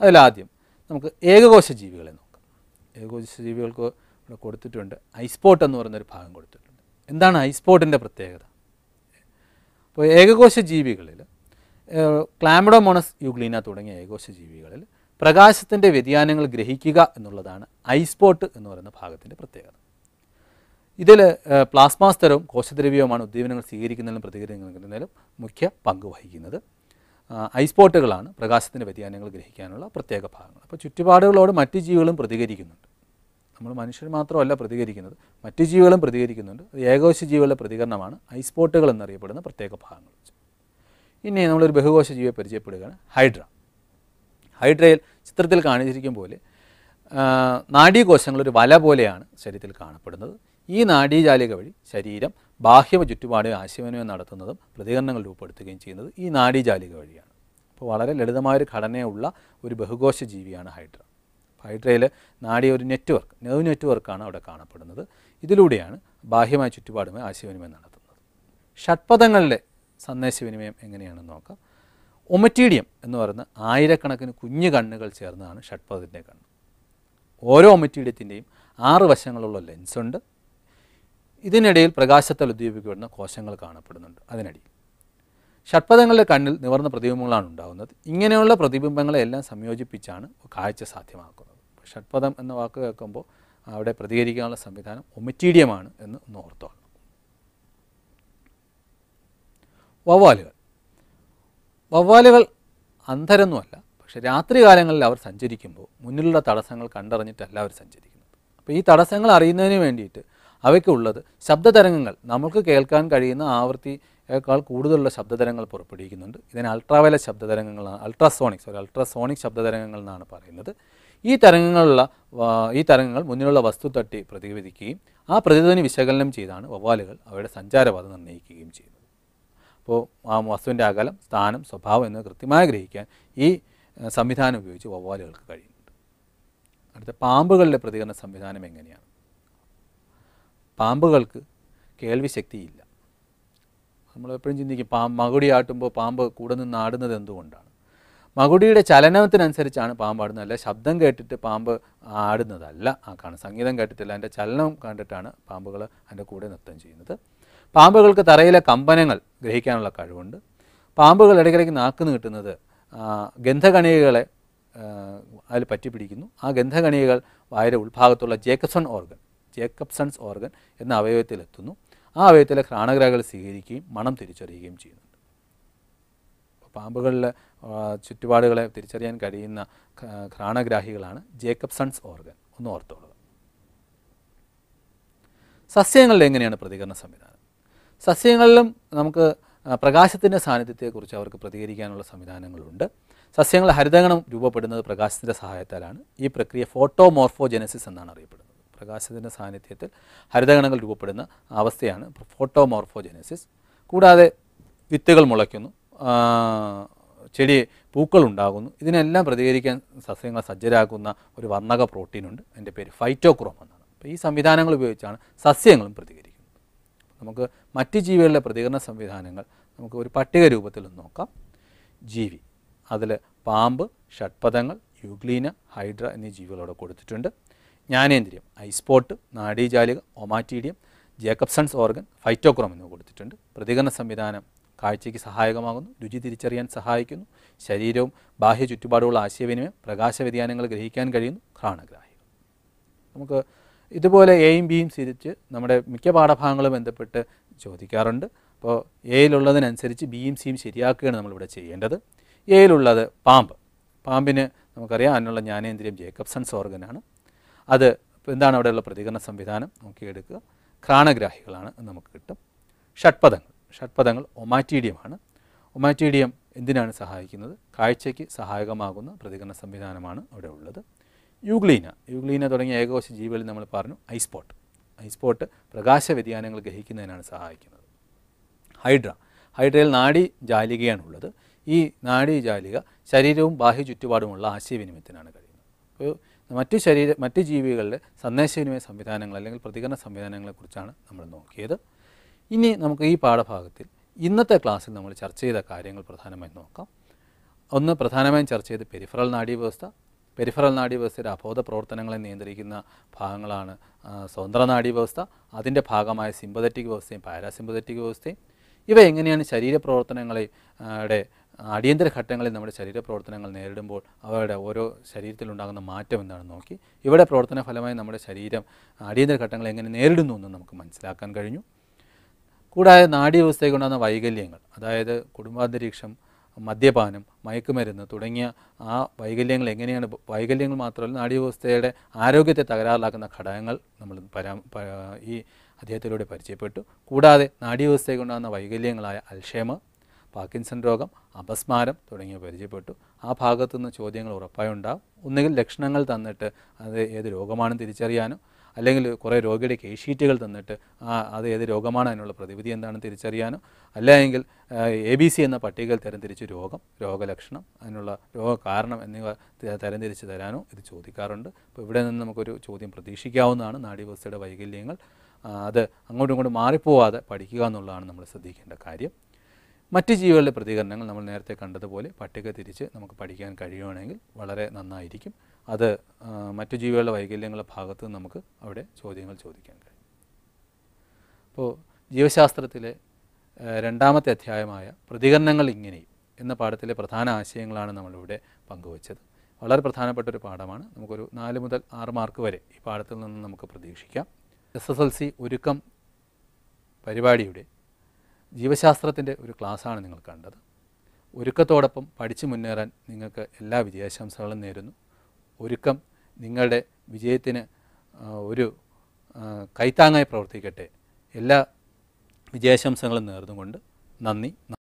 അതിലാദ്യം നമുക്ക് ഏകകോശ ജീവികളെ നോക്കാം ഏകകോശ ജീവികൾക്ക് ഇവിടെ കൊടുത്തിട്ടുണ്ട് ഐസ്പോട്ട് എന്ന് പറയുന്നൊരു ഭാഗം കൊടുത്തിട്ടുണ്ട് എന്താണ് ഐസ്പോട്ടിൻ്റെ പ്രത്യേകത അപ്പോൾ ഏകകോശ ജീവികളിൽ ക്ലാമഡോമോണസ് യുഗ്ലീന തുടങ്ങിയ ഏകകോശ ജീവികളിൽ പ്രകാശത്തിൻ്റെ വ്യതിയാനങ്ങൾ ഗ്രഹിക്കുക എന്നുള്ളതാണ് ഐസ്പോട്ട് എന്ന് പറയുന്ന ഭാഗത്തിൻ്റെ പ്രത്യേകത ഇതിൽ പ്ലാസ്മാ സ്തരവും കോശദ്രവ്യവുമാണ് ഉദ്ദീപനങ്ങൾ സ്വീകരിക്കുന്നതിലും പ്രതികരിക്കുന്നതിലും മുഖ്യ പങ്ക് വഹിക്കുന്നത് ആ, ഐസ്പോട്ടുകളാണ് പ്രകാശത്തിൻ്റെ വ്യതിയാനങ്ങൾ ഗ്രഹിക്കാനുള്ള പ്രത്യേക ഭാഗങ്ങൾ അപ്പോൾ ചുറ്റുപാടുകളോട് മറ്റ് ജീവികളും പ്രതികരിക്കുന്നുണ്ട് നമ്മൾ മനുഷ്യർ മാത്രമല്ല പ്രതികരിക്കുന്നത് മറ്റ് ജീവികളും പ്രതികരിക്കുന്നുണ്ട് അത് ഏകകോശ ജീവികളുടെ പ്രതികരണമാണ് ഐസ്പോട്ടുകൾ എന്നറിയപ്പെടുന്ന പ്രത്യേക ഭാഗങ്ങൾ ഇനി നമ്മളൊരു ബഹുകോശ ജീവിയെ പരിചയപ്പെടുകയാണ് ഹൈഡ്ര ഹൈഡ്രയിൽ ചിത്രത്തിൽ കാണിച്ചിരിക്കും പോലെ ആ, നാഡീകോശങ്ങൾ ഒരു വല പോലെയാണ് ശരീരത്തിൽ കാണപ്പെടുന്നത് ഈ നാഡീജാലിക വഴി ശരീരം ബാഹ്യ ചുറ്റുപാടും ആശയവിനിമയം നടത്തുന്നതും പ്രതികരണങ്ങൾ രൂപപ്പെടുത്തുകയും ചെയ്യുന്നത് ഈ നാഡീജാലിക വഴിയാണ് അപ്പോൾ വളരെ ലളിതമായൊരു ഘടനയുള്ള ഒരു ബഹുകോശ ജീവിയാണ് ഹൈഡ്ര ഹൈഡ്രയിൽ നാഡി ഒരു നെറ്റ്വർക്ക് നെർവ് നെറ്റ്വർക്കാണ് അവിടെ കാണപ്പെടുന്നത് ഇതിലൂടെയാണ് ബാഹ്യമായ ചുറ്റുപാടുമായി ആശയവിനിമയം നടത്തുന്നത് ഷഡ്പദങ്ങളിലെ സന്ദേശവിനിമയം എങ്ങനെയാണെന്ന് നോക്കാം ഒമറ്റീഡിയം എന്ന് പറയുന്ന ആയിരക്കണക്കിന് കുഞ്ഞു കണ്ണുകൾ ചേർന്നതാണ് ഷഡ്പദത്തിൻ്റെ കണ്ണ് ഓരോ ഒമറ്റീഡിയത്തിൻ്റെയും ആറ് വശങ്ങളുള്ള ലെൻസുണ്ട് ഇതിനിടയിൽ പ്രകാശത്താൽ ഉദ്ദീപിക്കപ്പെടുന്ന കോശങ്ങൾ കാണപ്പെടുന്നുണ്ട് അതിനടിയിൽ ഷഡ്പദങ്ങളുടെ കണ്ണിൽ നിവർന്ന പ്രതിബിംബങ്ങളാണ് ഉണ്ടാകുന്നത് ഇങ്ങനെയുള്ള പ്രതിബിംബങ്ങളെ എല്ലാം സംയോജിപ്പിച്ചാണ് കാഴ്ച സാധ്യമാക്കുന്നത് അപ്പോൾ ഷഡ്പദം എന്ന വാക്ക് കേൾക്കുമ്പോൾ അവിടെ പ്രതികരിക്കാനുള്ള സംവിധാനം ഒമറ്റീഡിയമാണ് എന്ന് ഒന്ന് ഓർത്തോളണം വവ്വാലുകൾ വവ്വാലുകൾ അന്ധരൊന്നുമല്ല പക്ഷെ രാത്രി കാലങ്ങളിൽ അവർ സഞ്ചരിക്കുമ്പോൾ മുന്നിലുള്ള തടസ്സങ്ങൾ കണ്ടറിഞ്ഞിട്ടല്ല അവർ സഞ്ചരിക്കുന്നത് അപ്പോൾ ഈ തടസ്സങ്ങൾ അറിയുന്നതിന് വേണ്ടിയിട്ട് അവയ്ക്കുള്ളത് ശബ്ദതരംഗങ്ങൾ നമുക്ക് കേൾക്കാൻ കഴിയുന്ന ആവൃത്തിയേക്കാൾ കൂടുതലുള്ള ശബ്ദതരംഗങ്ങൾ പുറപ്പെടുവിക്കുന്നുണ്ട് ഇതിനെ അൾട്രാവയലറ്റ് ശബ്ദതരംഗങ്ങളാണ് അൾട്രാസോണിക് സോറി അൾട്രാസോണിക് ശബ്ദതരംഗങ്ങൾ എന്നാണ് പറയുന്നത് ഈ തരംഗങ്ങളുള്ള വാ- ഈ തരംഗങ്ങൾ മുന്നിലുള്ള വസ്തു തട്ടി പ്രതിഫലിക്കുകയും ആ പ്രതിധ്വനി വിശകലനം ചെയ്താണ് വവ്വാലുകൾ അവയുടെ സഞ്ചാരപാത നിർണ്ണയിക്കുകയും ചെയ്യുന്നത് അപ്പോൾ ആ വസ്തുവിൻ്റെ അകലം സ്ഥാനം സ്വഭാവം എന്നിവ കൃത്യമായി ഗ്രഹിക്കാൻ ഈ ഏഹ്, സംവിധാനം ഉപയോഗിച്ച് വവ്വാലുകൾക്ക് കഴിയുന്നുണ്ട് അടുത്ത പാമ്പുകളുടെ പ്രതികരണ സംവിധാനം എങ്ങനെയാണ് പാമ്പുകൾക്ക് കേൾവി ശക്തിയില്ല നമ്മൾ എപ്പോഴും ചിന്തിക്കും പാമ്പ് മകുടി ആട്ടുമ്പോൾ പാമ്പ് കൂടെ നിന്ന് ആടുന്നത് എന്തുകൊണ്ടാണ് മകുടിയുടെ ചലനത്തിനനുസരിച്ചാണ് പാമ്പ് ആടുന്നത് അല്ല ശബ്ദം കേട്ടിട്ട് പാമ്പ് ആടുന്നതല്ല ആ കാണും സംഗീതം കേട്ടിട്ടില്ല അതിൻ്റെ ചലനം കണ്ടിട്ടാണ് പാമ്പുകൾ അതിൻ്റെ കൂടെ നൃത്തം ചെയ്യുന്നത് പാമ്പുകൾക്ക് തറയിലെ കമ്പനങ്ങൾ ഗ്രഹിക്കാനുള്ള കഴിവുണ്ട് പാമ്പുകൾ ഇടയ്ക്കിടയ്ക്ക് നാക്ക് നീട്ടുന്നത് ആ, ഗന്ധകണികകളെ ആ, അതിൽ പറ്റിപ്പിടിക്കുന്നു ആ ഗന്ധകണികകൾ വായുടെ ഉൾഭാഗത്തുള്ള ജേക്കബ്സൺ ഓർഗൻ ജേക്കബ്സൺസ് ഓർഗൻ എന്ന അവയവത്തിലെത്തുന്നു ആ അവയവത്തിലെ ഘ്രാണഗ്രഹകൾ സ്വീകരിക്കുകയും മണം തിരിച്ചറിയുകയും ചെയ്യുന്നുണ്ട് അപ്പോൾ പാമ്പുകളിലെ ആ, ചുറ്റുപാടുകളെ തിരിച്ചറിയാൻ കഴിയുന്ന ഘ- ഘ്രാണഗ്രാഹികളാണ് ജേക്കബ്സൺസ് ഓർഗൻ ഒന്ന് ഓർത്തോളുക സസ്യങ്ങളുടെ എങ്ങനെയാണ് പ്രതികരണ സംവിധാനം സസ്യങ്ങളിലും നമുക്ക് ആ, പ്രകാശത്തിൻ്റെ സാന്നിധ്യത്തെക്കുറിച്ച് അവർക്ക് പ്രതികരിക്കാനുള്ള സംവിധാനങ്ങളുണ്ട് സസ്യങ്ങൾ ഹരിതഗണം രൂപപ്പെടുന്നത് പ്രകാശത്തിൻ്റെ സഹായത്താലാണ് ഈ പ്രക്രിയ ഫോട്ടോമോർഫോജനസിസ് എന്നാണ് അറിയപ്പെടുന്നത് പ്രകാശത്തിൻ്റെ സാന്നിധ്യത്തിൽ ഹരിതഗണങ്ങൾ രൂപപ്പെടുന്ന അവസ്ഥയാണ് ഫോട്ടോമോർഫോജനസിസ് കൂടാതെ വിത്തുകൾ മുളയ്ക്കുന്നു ആ, ചെടി പൂക്കൾ ഉണ്ടാകുന്നു ഇതിനെല്ലാം പ്രതികരിക്കാൻ സസ്യങ്ങളെ സജ്ജരാക്കുന്ന ഒരു വർണ്ണക പ്രോട്ടീനുണ്ട് അതിൻ്റെ പേര് ഫൈറ്റോക്രോം എന്നാണ് അപ്പോൾ ഈ സംവിധാനങ്ങൾ ഉപയോഗിച്ചാണ് സസ്യങ്ങളും പ്രതികരിക്കുന്നത് നമുക്ക് മറ്റ് ജീവികളുടെ പ്രതികരണ സംവിധാനങ്ങൾ നമുക്ക് ഒരു പട്ടിക രൂപത്തിൽ ഒന്ന് നോക്കാം ജീവി അതിൽ പാമ്പ് ഷഡ്പദങ്ങൾ യുഗ്ലീന ഹൈഡ്ര എന്നീ ജീവികളോട് കൊടുത്തിട്ടുണ്ട് ജ്ഞാനേന്ദ്രിയം ഐസ്പോട്ട് നാഡീജാലിക ഒമാറ്റീഡിയം ജേക്കബ്സൺസ് ഓർഗൻ ഫൈറ്റോക്രോം എന്നിവ കൊടുത്തിട്ടുണ്ട് പ്രതികരണ സംവിധാനം കാഴ്ചയ്ക്ക് സഹായകമാകുന്നു രുചി തിരിച്ചറിയാൻ സഹായിക്കുന്നു ശരീരവും ബാഹ്യ ചുറ്റുപാടുകളുള്ള ആശയവിനിമയം പ്രകാശ വ്യതിയാനങ്ങൾ ഗ്രഹിക്കാൻ കഴിയുന്നു ഘ്രാണഗ്രാഹികൾ നമുക്ക് ഇതുപോലെ എയും ബിയും തിരിച്ച് നമ്മുടെ മിക്ക പാഠഭാഗങ്ങളും ബന്ധപ്പെട്ട് ചോദിക്കാറുണ്ട് അപ്പോൾ എയിലുള്ളതിനനുസരിച്ച് ബിയും സിയും ശരിയാക്കുകയാണ് നമ്മളിവിടെ ചെയ്യേണ്ടത് എയിലുള്ളത് പാമ്പ് പാമ്പിന് നമുക്കറിയാം അതിനുള്ള ജ്ഞാനേന്ദ്രിയം ജേക്കബ്സൺസ് ഓർഗനാണ് അത് ഇപ്പോൾ എന്താണ് അവിടെയുള്ള പ്രതികരണ സംവിധാനം നോക്കിയെടുക്കുക ഘ്രാണഗ്രാഹികളാണ് എന്ന് നമുക്ക് കിട്ടും ഷഡ്പദങ്ങൾ ഷഡ്പദങ്ങൾ ഒമാറ്റീഡിയമാണ് ഒമാറ്റീഡിയം എന്തിനാണ് സഹായിക്കുന്നത് കാഴ്ചയ്ക്ക് സഹായകമാകുന്ന പ്രതികരണ സംവിധാനമാണ് അവിടെ ഉള്ളത് യൂഗ്ലീന യൂഗ്ലീന തുടങ്ങിയ ഏകകോശ ജീവികളിൽ നമ്മൾ പറഞ്ഞു ഐസ്പോട്ട് ഐസ്പോട്ട് പ്രകാശ വ്യതിയാനങ്ങൾ ഗ്രഹിക്കുന്നതിനാണ് സഹായിക്കുന്നത് ഹൈഡ്ര ഹൈഡ്രയിൽ നാഡി ജാലികയാണുള്ളത് ഈ നാഡി ജാലിക ശരീരവും ബാഹ്യ ചുറ്റുപാടുമുള്ള ആശയവിനിമയത്തിനാണ് കഴിയുന്നത് അപ്പോൾ മറ്റ് ശരീര മറ്റ് ജീവികളിലെ സന്ദേശവിനിമയ സംവിധാനങ്ങൾ അല്ലെങ്കിൽ പ്രതികരണ സംവിധാനങ്ങളെക്കുറിച്ചാണ് നമ്മൾ നോക്കിയത് ഇനി നമുക്ക് ഈ പാഠഭാഗത്തിൽ ഇന്നത്തെ ക്ലാസ്സിൽ നമ്മൾ ചർച്ച ചെയ്ത കാര്യങ്ങൾ പ്രധാനമായും നോക്കാം ഒന്ന് പ്രധാനമായും ചർച്ച ചെയ്ത് പെരിഫറൽ നാഡീവ്യവസ്ഥ പെരിഫറൽ നാഡീവ്യവസ്ഥയുടെ അബോധ പ്രവർത്തനങ്ങളെ നിയന്ത്രിക്കുന്ന ഭാഗങ്ങളാണ് ആ, സ്വതന്ത്ര നാഡീവ്യവസ്ഥ അതിൻ്റെ ഭാഗമായ സിമ്പതറ്റിക് വ്യവസ്ഥയും പാരാസിമ്പതറ്റിക് വ്യവസ്ഥയും ഇവ എങ്ങനെയാണ് ശരീരപ്രവർത്തനങ്ങളെ ആ, ടെ അടിയന്തര ഘട്ടങ്ങളിൽ നമ്മുടെ ശരീരപ്രവർത്തനങ്ങൾ നേരിടുമ്പോൾ അവയുടെ ഓരോ ശരീരത്തിലുണ്ടാകുന്ന മാറ്റം എന്താണെന്ന് നോക്കി ഇവിടെ പ്രവർത്തന ഫലമായി നമ്മുടെ ശരീരം അടിയന്തര ഘട്ടങ്ങൾ എങ്ങനെ നേരിടുന്നു എന്ന് നമുക്ക് മനസ്സിലാക്കാൻ കഴിഞ്ഞു കൂടാതെ നാഡീവ്യവസ്ഥയ്ക്കുണ്ടാകുന്ന വൈകല്യങ്ങൾ അതായത് കുടുംബാന്തരീക്ഷം മദ്യപാനം മയക്കുമരുന്ന് തുടങ്ങിയ ആ വൈകല്യങ്ങൾ എങ്ങനെയാണ് ബ- വൈകല്യങ്ങൾ മാത്രമല്ല നാഡീവ്യവസ്ഥയുടെ ആരോഗ്യത്തെ തകരാറിലാക്കുന്ന ഘടകങ്ങൾ നമ്മൾ പരാ പ- ഈ അദ്ദേഹത്തിലൂടെ പരിചയപ്പെട്ടു കൂടാതെ നാഡീവ്യവസ്ഥയ്ക്കുണ്ടാകുന്ന വൈകല്യങ്ങളായ അൽഷേമർ പാർക്കിൻസൺ രോഗം അപസ്മാരം തുടങ്ങിയവ പരിചയപ്പെട്ടു ആ ഭാഗത്തു നിന്ന് ചോദ്യങ്ങൾ ഉറപ്പായും ഉണ്ടാവും ഒന്നുകിൽ ലക്ഷണങ്ങൾ തന്നിട്ട് അത് ഏത് രോഗമാണെന്ന് തിരിച്ചറിയാനോ അല്ലെങ്കിൽ കുറേ രോഗിയുടെ കേസ് ഷീറ്റുകൾ തന്നിട്ട് ആ അത് ഏത് രോഗമാണ് അതിനുള്ള പ്രതിവിധി എന്താണെന്ന് തിരിച്ചറിയാനോ അല്ലെങ്കിൽ എ ബി സി എന്ന പട്ടികയിൽ തരംതിരിച്ച് രോഗം രോഗലക്ഷണം അതിനുള്ള രോഗകാരണം എന്നിവ ത- തരംതിരിച്ച് തരാനോ ഇത് ചോദിക്കാറുണ്ട് അപ്പോൾ ഇവിടെ നിന്ന് നമുക്കൊരു ചോദ്യം പ്രതീക്ഷിക്കാവുന്നതാണ് നാഡീവ്യവസ്ഥയുടെ വൈകല്യങ്ങൾ ആ, അത് അങ്ങോട്ടും ഇങ്ങോട്ടും മാറിപ്പോവാതെ പഠിക്കുക എന്നുള്ളതാണ് നമ്മൾ ശ്രദ്ധിക്കേണ്ട കാര്യം മറ്റ് ജീവികളുടെ പ്രതികരണങ്ങൾ നമ്മൾ നേരത്തെ കണ്ടതുപോലെ പട്ടിക തിരിച്ച് നമുക്ക് പഠിക്കാൻ കഴിയുകയാണെങ്കിൽ വളരെ നന്നായിരിക്കും അത് ആ, മറ്റു ജീവികളുടെ വൈകല്യങ്ങളുടെ ഭാഗത്ത് നിന്ന് നമുക്ക് അവിടെ ചോദ്യങ്ങൾ ചോദിക്കാൻ കഴിയും അപ്പോൾ ജീവശാസ്ത്രത്തിലെ ആ, രണ്ടാമത്തെ അധ്യായമായ പ്രതികരണങ്ങൾ ഇങ്ങനെയും എന്ന പാഠത്തിലെ പ്രധാന ആശയങ്ങളാണ് നമ്മളിവിടെ പങ്കുവച്ചത് വളരെ പ്രധാനപ്പെട്ട ഒരു പാഠമാണ് നമുക്കൊരു നാല് മുതൽ ആറ് മാർക്ക് വരെ ഈ പാഠത്തിൽ നിന്ന് നമുക്ക് പ്രതീക്ഷിക്കാം എസ് എസ് എൽ സി ഒരുക്കം പരിപാടിയുടെ ജീവശാസ്ത്രത്തിൻ്റെ ഒരു ക്ലാസ്സാണ് നിങ്ങൾ കണ്ടത് ഒരുക്കത്തോടൊപ്പം പഠിച്ചു മുന്നേറാൻ നിങ്ങൾക്ക് എല്ലാ വിജയാശംസകളും നേരുന്നു ഒരുക്കം നിങ്ങളുടെ വിജയത്തിന് ആ, ഒരു ആ, കൈത്താങ്ങായി പ്രവർത്തിക്കട്ടെ എല്ലാ വിജയാശംസകളും നേർന്നുകൊണ്ട് നന്ദി